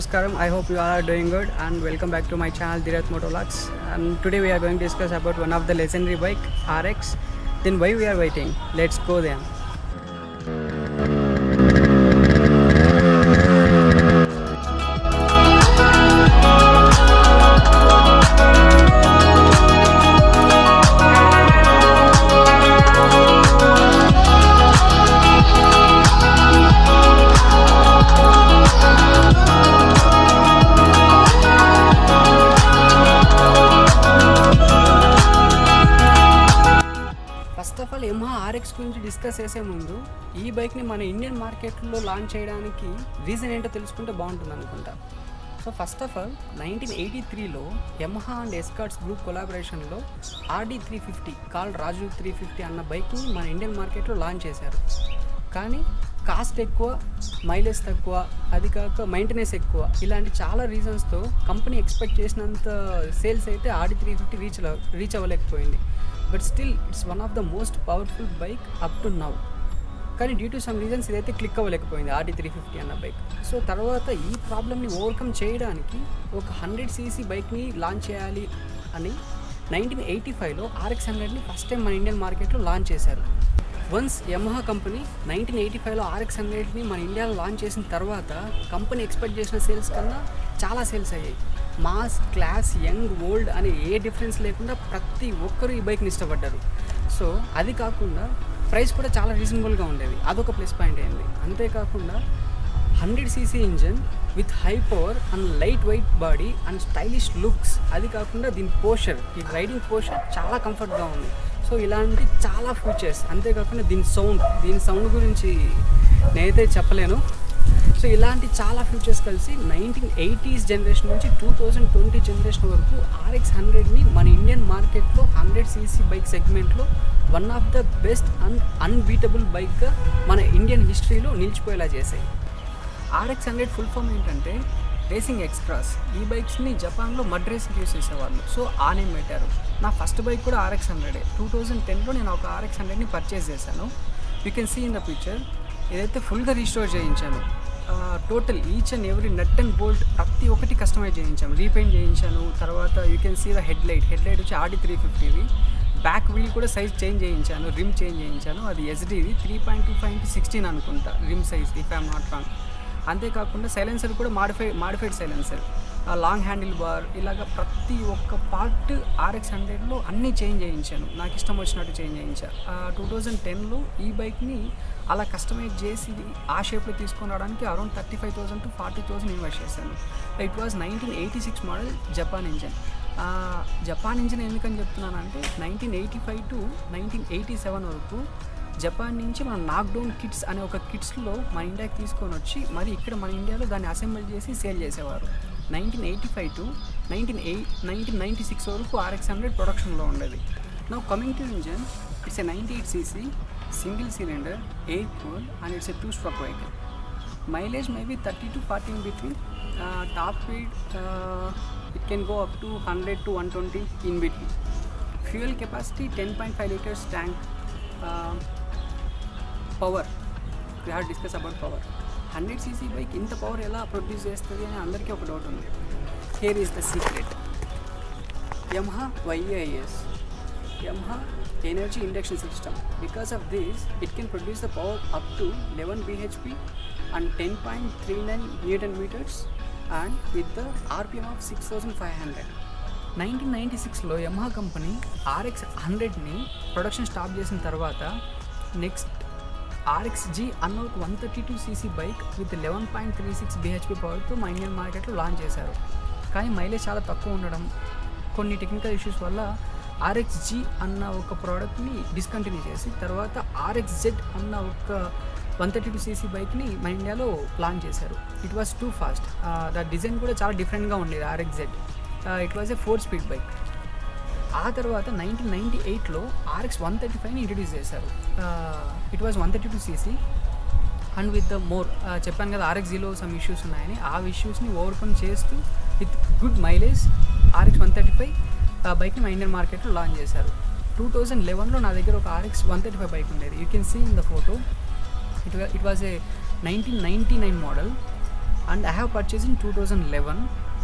Namaskaram. I hope you all are doing good and welcome back to my channel Dhirath Motovlogs. And today we are going to discuss about one of the legendary bike RX. Then why we are waiting? Let's go then. First of all Yamaha RX గురించి discuss చేసే ముందు ఈ బైక్ని మన Indian మార్కెట్లో launch చేయడానికి reason ఏంటో తెలుసుకుంటే బాగుంటుంది అనుకుంటా so first of all nineteen eighty త్రీలో యమహా అండ్ ఎస్కాట్స్ గ్రూప్ కొలాబరేషన్లో ఆర్డీ త్రీ ఫిఫ్టీ కాల్ రాజు త్రీ ఫిఫ్టీ అన్న బైక్ని మన ఇండియన్ మార్కెట్లో లాంచ్ చేశారు కానీ కాస్ట్ ఎక్కువ మైలేజ్ తక్కువ అది కాక మెయింటెనెన్స్ ఎక్కువ ఇలాంటి చాలా రీజన్స్తో కంపెనీ ఎక్స్పెక్ట్ చేసినంత సేల్స్ అయితే ఆడి త్రీ ఫిఫ్టీ రీచ్ రీచ్ అవ్వలేకపోయింది but still it's one of the most powerful bike up to now కానీ డ్యూ టు సమ్ రీజన్స్ ఇదైతే క్లిక్ అవ్వలేకపోయింది ఆర్డీ త్రీ ఫిఫ్టీ అన్న బైక్ సో తర్వాత ఈ ప్రాబ్లమ్ని ఓవర్కమ్ చేయడానికి ఒక హండ్రెడ్ సీసీ బైక్ని లాంచ్ చేయాలి అని నైన్టీన్ ఎయిటీ ఫైవ్లో ఆర్ఎక్స్ హండ్రెడ్ని ఫస్ట్ టైం మన ఇండియన్ మార్కెట్లో లాంచ్ చేశారు once Yamaha company nineteen eighty ఫైవ్లో ఆర్ఎక్స్ హండ్రెడ్ని మన ఇండియాలో లాంచ్ చేసిన తర్వాత కంపెనీ ఎక్స్పెక్ట్ చేసిన సేల్స్ కన్నా చాలా సేల్స్ అయ్యాయి మాస్ క్లాస్ యంగ్ ఓల్డ్ అనే ఏ డిఫరెన్స్ లేకుండా ప్రతి ఒక్కరూ ఈ బైక్ని ఇష్టపడ్డారు సో అది కాకుండా ప్రైస్ కూడా చాలా రీజనబుల్గా ఉండేది అదొక ప్లస్ పాయింట్ అయింది అంతేకాకుండా hundred CC engine with high power and lightweight body and stylish looks అది కాకుండా దీని పోషర్ ఈ రైడింగ్ పోషర్ చాలా కంఫర్ట్గా ఉంది సో ఇలాంటి చాలా ఫీచర్స్ అంతేకాకుండా దీని సౌండ్ దీని సౌండ్ గురించి నేనైతే చెప్పలేను సో ఇలాంటి చాలా ఫీచర్స్ కలిసి నైన్టీన్ ఎయిటీస్ జనరేషన్ నుంచి టూ థౌజండ్ ట్వంటీ జనరేషన్ వరకు ఆర్ఎక్స్ హండ్రెడ్ని మన ఇండియన్ మార్కెట్లో హండ్రెడ్ సీసీ బైక్ సెగ్మెంట్లో one of the best and unbeatable బైక్గా మన ఇండియన్ హిస్టరీలో నిలిచిపోయేలా చేశాయి ఆర్ఎక్స్ హండ్రెడ్ ఫుల్ ఫామ్ ఏంటంటే రేసింగ్ ఎక్స్ప్రాస్ ఈ బైక్స్ని జపాన్లో మడ్ రేసింగ్ యూస్ చేసేవాళ్ళు సో ఆ నేమ్ పెట్టారు నా ఫస్ట్ బైక్ కూడా ఆర్ఎక్స్ హండ్రెడే టూ థౌజండ్ టెన్లో నేను ఒక ఆర్ఎక్స్ హండ్రెడ్ని పర్చేస్ చేశాను you can see in the picture ఇదైతే ఫుల్గా రీస్టోర్ చేయించాను total each and every nut and bolt ప్రతి ఒక్కటి కస్టమైజ్ చేయించాను రీపెయింట్ చేయించాను తర్వాత you can see the head light head light వచ్చి ఆర్డీ త్రీ ఫిఫ్టీది బ్యాక్ వీల్ కూడా సైజ్ చేంజ్ చేయించాను రిమ్ చేంజ్ చేయించాను అది ఎస్డీది three point two five into sixteen అనుకుంటా rim size if I'm not wrong అంతేకాకుండా సైలెన్సర్ కూడా modify modified silencer long handle bar ఇలాగ ప్రతి ఒక్క పార్ట్ ఆర్ఎక్స్ హండ్రెడ్లో అన్నీ చేంజ్ చేయించాను నాకు ఇష్టం వచ్చినట్టు చేంజ్ చేయించాను టూ థౌజండ్ టెన్లో ఈ బైక్ని అలా కస్టమైజ్ చేసి ఆ షేప్లో తీసుకొని రావడానికి around thirty five thousand to forty thousand invest చేశాను it was nineteen eighty six model Japan engine Japan engine ఎందుకని చెప్తున్నానంటే nineteen eighty five to nineteen eighty seven వరకు జపాన్ నుంచి మన నాక్డౌన్ కిట్స్ అనే ఒక కిట్స్లో మన ఇండియాకి తీసుకొని వచ్చి మరి ఇక్కడ మన ఇండియాలో దాన్ని అసెంబుల్ చేసి సేల్ చేసేవారు nineteen eighty five to nineteen eight nineteen ninety six వరకు ఆర్ఎక్స్ హండ్రెడ్ ప్రొడక్షన్లో ఉండేది నా coming to engine it's a ninety eight CC single cylinder air cool and it's a two stroke vehicle mileage maybe thirty to forty in between top speed it can go up to hundred to one twenty in between fuel capacity ten point five litres tank power we have discuss about power hundred CC bike ఇంత power ఎలా produce చేస్తుంది అని అందరికీ ఒక doubt ఉంది here is the secret Yamaha YAS Yamaha energy induction system because of this it can produce the power up to eleven BHP and ten point three nine newton metres and with the RPM of six thousand five hundred nineteen ninety సిక్స్లో Yamaha company RX హండ్రెడ్ని production stop చేసిన తర్వాత next RX G అన్న ఒక one thirty two CC bike with eleven point three six BHP పవర్తో మా Indian మార్కెట్లో launch చేశారు కానీ మైలేజ్ చాలా తక్కువ ఉండడం కొన్ని టెక్నికల్ ఇష్యూస్ వల్ల ఆర్ఎక్స్ జీ అన్న ఒక ప్రోడక్ట్ని డిస్కంటిన్యూ చేసి తర్వాత ఆర్ఎక్స్ జెడ్ అన్న ఒక వన్ థర్టీ టూ సీసీ బైక్ని మన ఇండియాలో లాంచ్ చేశారు it was too fast the design కూడా చాలా డిఫరెంట్గా ఉండేది RX Z it was a four speed bike ఆ తర్వాత నైన్టీన్ నైంటీ ఎయిట్లో ఆర్ఎక్స్ వన్ థర్టీ ఫైవ్ని ఇంట్రడ్యూస్ చేశారు it was one thirty two CC and with the more చెప్పాను కదా ఆర్ఎక్స్ జీలో సమ్ ఇష్యూస్ ఉన్నాయని ఆ ఇష్యూస్ని ఓవర్కమ్ చేస్తూ with good mileage RX one thirty five బైక్ని మా ఇండియన్ మార్కెట్లో లాంచ్ చేశారు టూ థౌజండ్ లెవెన్లో నా దగ్గర ఒక RX one thirty five bike ఉండేది you can see in the photo it it was a nineteen ninety nine model and I have purchase in two thousand eleven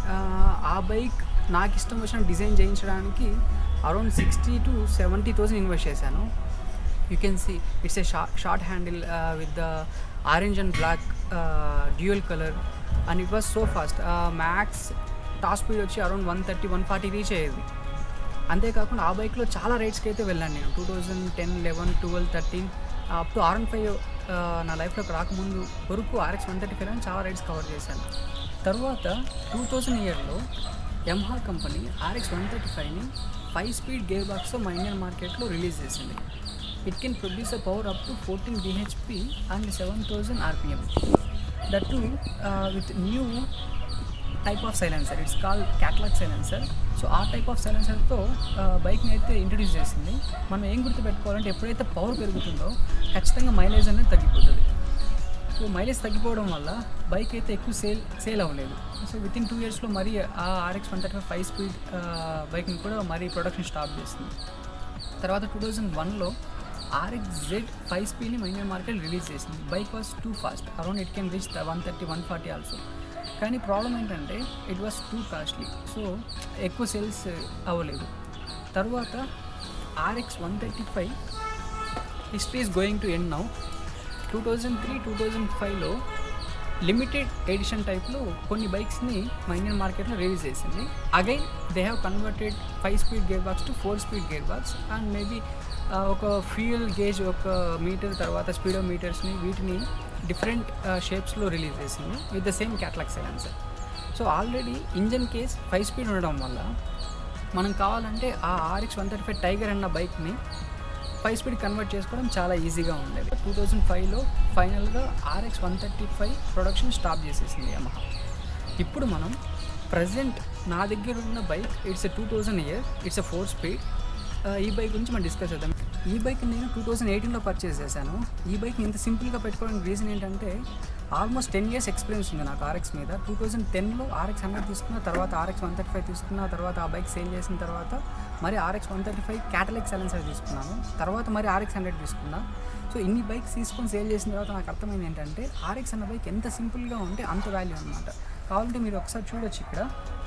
ఆ bike నాకు ఇష్టం వచ్చిన design చేయించడానికి around sixty to seventy thousand invest చేశాను you can see it's a short short handle with the orange and black dual colour and it was so fast max top speed వచ్చి around one thirty one forty reach అయ్యేది అంతేకాకుండా ఆ బైక్లో చాలా రైడ్స్కి అయితే వెళ్ళాను నేను two thousand ten eleven twelve thirteen up to R five నా లైఫ్లోకి రాకముందు వరకు ఆర్ఎక్స్ వన్ థర్టీ ఫైవ్ అని చాలా రైడ్స్ కవర్ చేశాను తర్వాత టూ థౌజండ్ ఇయర్లో Yamaha company RX one thirty ఫైవ్ని ఫైవ్ స్పీడ్ గేర్ బాక్స్తో మా ఇండియన్ మార్కెట్లో రిలీజ్ చేసింది it can produce a power up to fourteen BHP and seven thousand RPM that too with new type of silencer it's call catalogue silencer so ఆ type of సైలెన్సర్తో బైక్ని అయితే introduce చేసింది మనం ఏం గుర్తుపెట్టుకోవాలంటే ఎప్పుడైతే పవర్ పెరుగుతుందో ఖచ్చితంగా మైలేజ్ అనేది తగ్గిపోతుంది సో మైలేజ్ తగ్గిపోవడం వల్ల బైక్ అయితే ఎక్కువ సేల్ సేల్ అవ్వలేదు సో విత్ ఇన్ టూ ఇయర్స్లో మరీ ఆ RX one thirty five speed బైక్ని కూడా మరీ ప్రొడక్షన్ స్టాప్ చేసింది తర్వాత టూ థౌజండ్ వన్లో ఆర్ఎక్స్ జెడ్ ఫైవ్ స్పీడ్ని మన ఇండియన్ మార్కెట్ రిలీజ్ చేసింది bike was too fast around it can reach one thirty one forty also కానీ ప్రాబ్లం ఏంటంటే it was too costly so ఎక్కువ సేల్స్ అవ్వలేదు తర్వాత RX one thirty five history is going to end now two thousand three two thousand ఫైవ్లో limited edition టైప్లో కొన్ని బైక్స్ని మా ఇండియన్ మార్కెట్లో రిలీజ్ చేసింది again they have converted five speed gear box to four speed gear box and maybe ఒక fuel gauge ఒక meter తర్వాత స్పీడో మీటర్స్ని వీటిని డిఫరెంట్ షేప్స్లో రిలీజ్ చేసింది with the same catalogue silencer so already engine case five speed ఉండడం వల్ల మనం కావాలంటే ఆ RX one thirty five tiger అన్న బైక్ని ఫైవ్ స్పీడ్ కన్వర్ట్ చేసుకోవడం చాలా ఈజీగా ఉండేది టూ థౌజండ్ ఫైవ్లో ఫైనల్గా RX one thirty five production stop చేసేసింది యమహా ఇప్పుడు మనం ప్రజెంట్ నా దగ్గర ఉన్న bike it's a two thousand year it's a four speed ఈ బైక్ గురించి మనం డిస్కస్ చేద్దాం ఈ బైక్ నేను టూ థౌజండ్ ఎయిటీన్లో పర్చేస్ చేశాను ఈ బైక్ని ఇంత సింపుల్గా పెట్టుకోవడానికి రీజన్ ఏంటంటే ఆల్మోస్ట్ టెన్ ఇయర్స్ ఎక్స్పీరియన్స్ ఉంది నాకు ఆర్ఎక్స్ మీద టూ థౌజండ్ టెన్లో ఆర్ఎక్స్ హండ్రెడ్ తీసుకున్న తర్వాత ఆర్ఎక్స్ వన్ థర్టీ ఫైవ్ తీసుకున్న తర్వాత ఆ బైక్ సేల్ చేసిన తర్వాత మరి RX one thirty five catalytic silencer తీసుకున్నాను తర్వాత మరి ఆర్ఎక్స్ హండ్రెడ్ తీసుకున్నా సో ఇన్ని బైక్స్ తీసుకొని సేల్ చేసిన తర్వాత నాకు అర్థమైంది ఏంటంటే ఆర్ఎక్స్ అన్న బైక్ ఎంత సింపుల్గా ఉంటే అంత వాల్యూ అనమాట కావాలంటే మీరు ఒకసారి చూడొచ్చు ఇక్కడ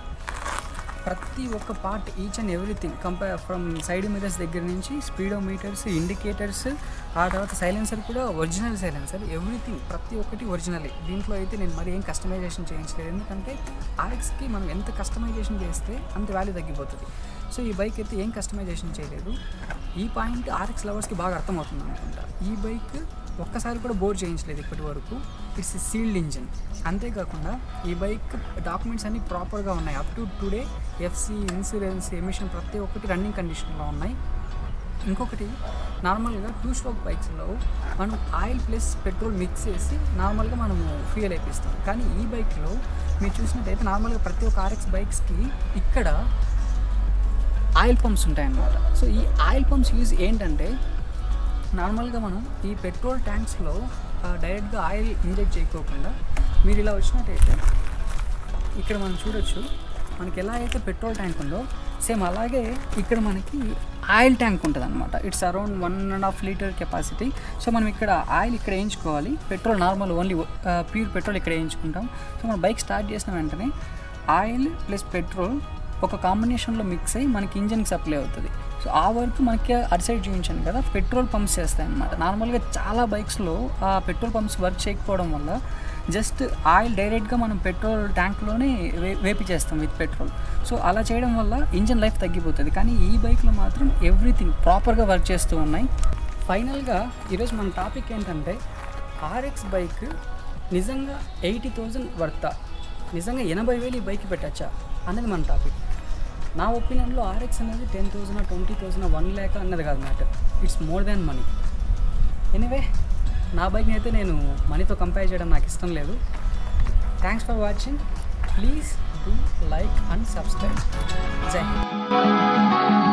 ప్రతి ఒక్క part each and everything compare from side mirrors దగ్గర నుంచి స్పీడోమీటర్స్ ఇండికేటర్స్ ఆ తర్వాత సైలెన్సర్ కూడా ఒరిజినల్ సైలెన్సర్ ఎవ్రీథింగ్ ప్రతి ఒక్కటి ఒరిజినలే దీంట్లో అయితే నేను మరి ఏం కస్టమైజేషన్ చేయించలేదు ఎందుకంటే ఆర్ఎక్స్కి మనం ఎంత కస్టమైజేషన్ చేస్తే అంత వాల్యూ తగ్గిపోతుంది సో ఈ బైక్ అయితే ఏం కస్టమైజేషన్ చేయలేదు ఈ పాయింట్ ఆర్ఎక్స్ లవర్స్కి బాగా అర్థమవుతుంది అనుకుంటా ఈ బైక్ ఒక్కసారి కూడా బోర్ చేయించలేదు ఇప్పటి వరకు ఇట్స్ సీల్డ్ ఇంజిన్ అంతేకాకుండా ఈ బైక్ డాక్యుమెంట్స్ అన్నీ ప్రాపర్గా ఉన్నాయి up to today FC insurance emission ప్రతి ఒక్కటి రన్నింగ్ కండిషన్లో ఉన్నాయి ఇంకొకటి నార్మల్గా టూ స్ట్రోక్ బైక్స్లో మనం ఆయిల్ ప్లస్ పెట్రోల్ మిక్స్ చేసి నార్మల్గా మనము ఫ్యూయల్ అయిపిస్తాం కానీ ఈ బైక్లో మీరు చూసినట్టయితే నార్మల్గా ప్రతి ఒక్క ఆర్ఎక్స్ బైక్స్కి ఇక్కడ ఆయిల్ పంప్స్ ఉంటాయన్నమాట సో ఈ ఆయిల్ పంప్స్ యూజ్ ఏంటంటే నార్మల్గా మనం ఈ పెట్రోల్ ట్యాంక్స్లో డైరెక్ట్గా ఆయిల్ ఇంజెక్ట్ చేయకోకుండా మీరు ఇలా వచ్చినట్టయితే ఇక్కడ మనం చూడొచ్చు మనకి ఎలా అయితే పెట్రోల్ ట్యాంక్ ఉందో సేమ్ అలాగే ఇక్కడ మనకి ఆయిల్ ట్యాంక్ ఉంటుంది అనమాట it's around one and half litre capacity so మనం ఇక్కడ ఆయిల్ ఇక్కడ వేయించుకోవాలి petrol normal only pure petrol ఇక్కడ వేయించుకుంటాం సో మనం బైక్ స్టార్ట్ చేసిన వెంటనే ఆయిల్ ప్లస్ పెట్రోల్ ఒక కాంబినేషన్లో మిక్స్ అయ్యి మనకి ఇంజన్కి సప్లై అవుతుంది సో ఆ వరకు మనకి అటు సైడ్ చూపించాను కదా పెట్రోల్ పంప్స్ చేస్తాయి అనమాట నార్మల్గా చాలా బైక్స్లో ఆ పెట్రోల్ పంప్స్ వర్క్ చేయకపోవడం వల్ల జస్ట్ ఆయిల్ డైరెక్ట్గా మనం పెట్రోల్ ట్యాంక్లోనే వే వేపించేస్తాం విత్ పెట్రోల్ సో అలా చేయడం వల్ల ఇంజన్ లైఫ్ తగ్గిపోతుంది కానీ ఈ బైక్లో మాత్రం ఎవ్రీథింగ్ ప్రాపర్గా వర్క్ చేస్తూ ఉన్నాయి ఫైనల్గా ఈరోజు మన టాపిక్ ఏంటంటే ఆర్ఎక్స్ బైక్ నిజంగా ఎయిటీ థౌజండ్ వర్తా నిజంగా ఎనభై వేలు ఈ బైక్ పెట్టచ్చా అనేది మన టాపిక్ నా ఒపీనియన్లో ఆర్ఎక్స్ అనేది ten thousand twenty thousand one lakh అన్నది కాదు matter it's more than money anyway నా బైక్ని అయితే నేను మనీతో కంపేర్ చేయడం నాకు ఇష్టం లేదు thanks for watching please do like and subscribe జై హింద్